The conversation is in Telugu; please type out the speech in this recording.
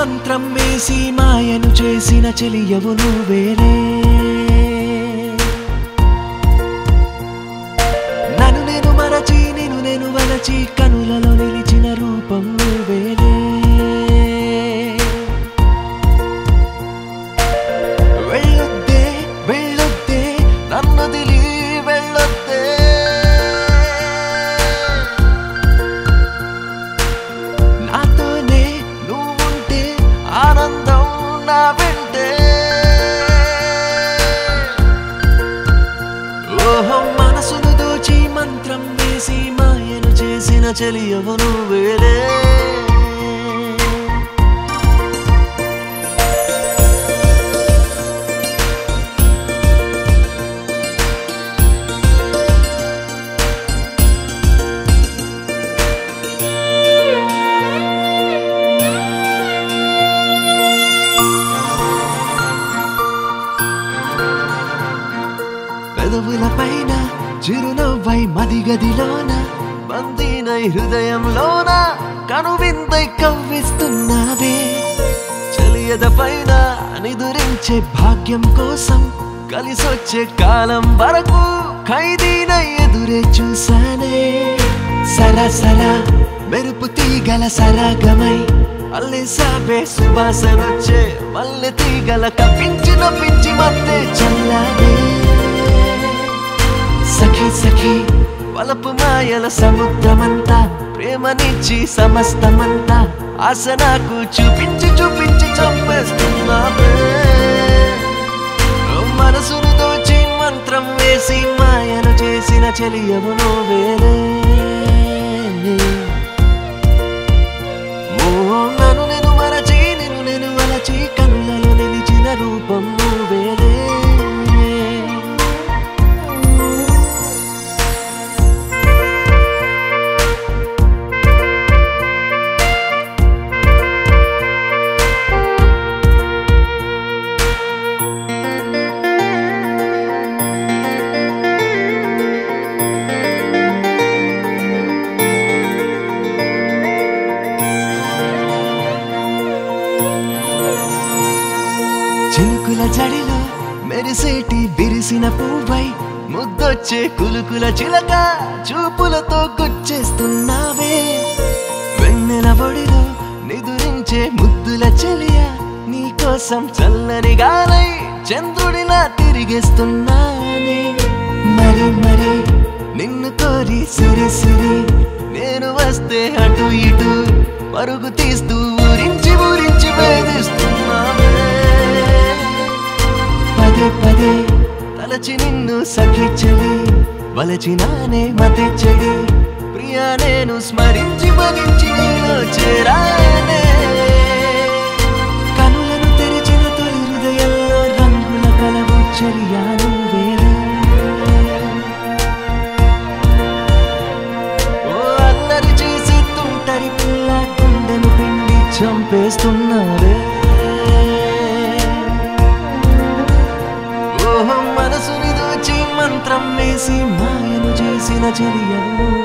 మంత్రం వేసి మాయను చేసిన చెలియవు నువ్వేరే నన్ను నేను మరచి నేను నేను వలచి కనులలో నిలిచిన రూపం నువ్వేరే వెళ్ళొద్దే వెళ్ళొద్దే నన్నొదిలి వెళ్ళొద్దే నాతోనే నువ్వుంటే ఆనందం నా వెంటే ఓహో మనసును దోచి మంత్రం వేసి మాయను చేసిన చెలియవు నువ్వేలే పెదవుల పైన చిరునవ్వై మదిగదిలోన బందీనై హృదయంలోన కనువిందై కవ్విస్తున్నావే చలియద పైన నిదురించే భాగ్యం కోసం కలిసొచ్చే కాలం వరకు ఖైదీనై ఎదురే చూసానే సరసర మెరుపు తీగల సరాగమై అల్లి సాపే సువాసనొచ్చే మల్లె తీగల కప్పించి నొప్పించి మత్తే చల్లానే సఖి సఖి వలపు మాయల సముద్రమంతా ప్రేమనిచ్చి సమస్తమంతా ఆశ నాకు చూపించి చూపించి చంపేస్తున్నావే మనసును దోచి మంత్రం వేసి మాయను చేసిన చెలియవు నువ్వేలే ఓ నన్ను నేను మరచి నిన్ను నేను వలచి కన్నులలో నిలిచిన రూపం నువ్వేలే చినుకుల జడిలో మెరిసేటి విరిసిన పువ్వై ముద్దొచ్చే కులుకుల చిలక చూపులతో గుచ్చేస్తున్నావే వెన్నెల ఒడిలో నిదురించే ముద్దుల చెలియ నీకోసం చల్లని గాలై చంద్రుడిలా తిరిగేస్తున్నానే మరి మరి నిన్ను కోరి సిరి సిరి నేను వస్తే అటు ఇటు పరుగు తీస్తూ ఊరించి ఊరించి వేధిస్తున్నావే పదే పదే తలచి నిన్ను సఖి చెలి వలచినానే మతి చెడి ప్రియా నేను స్మరించి మగించి నీలో చేరానే కనులను తెరిచిన తొలి హృదయంలో రంగుల కలవు చెలియాను వేరే ఓ అల్లరి చేసి తుంటరి పిల్ల గుండెను పిండి చంపేస్తున్నారే ఓహం మనసుని దోచి మంత్రం వేసి మాయను చేసిన చెలియవు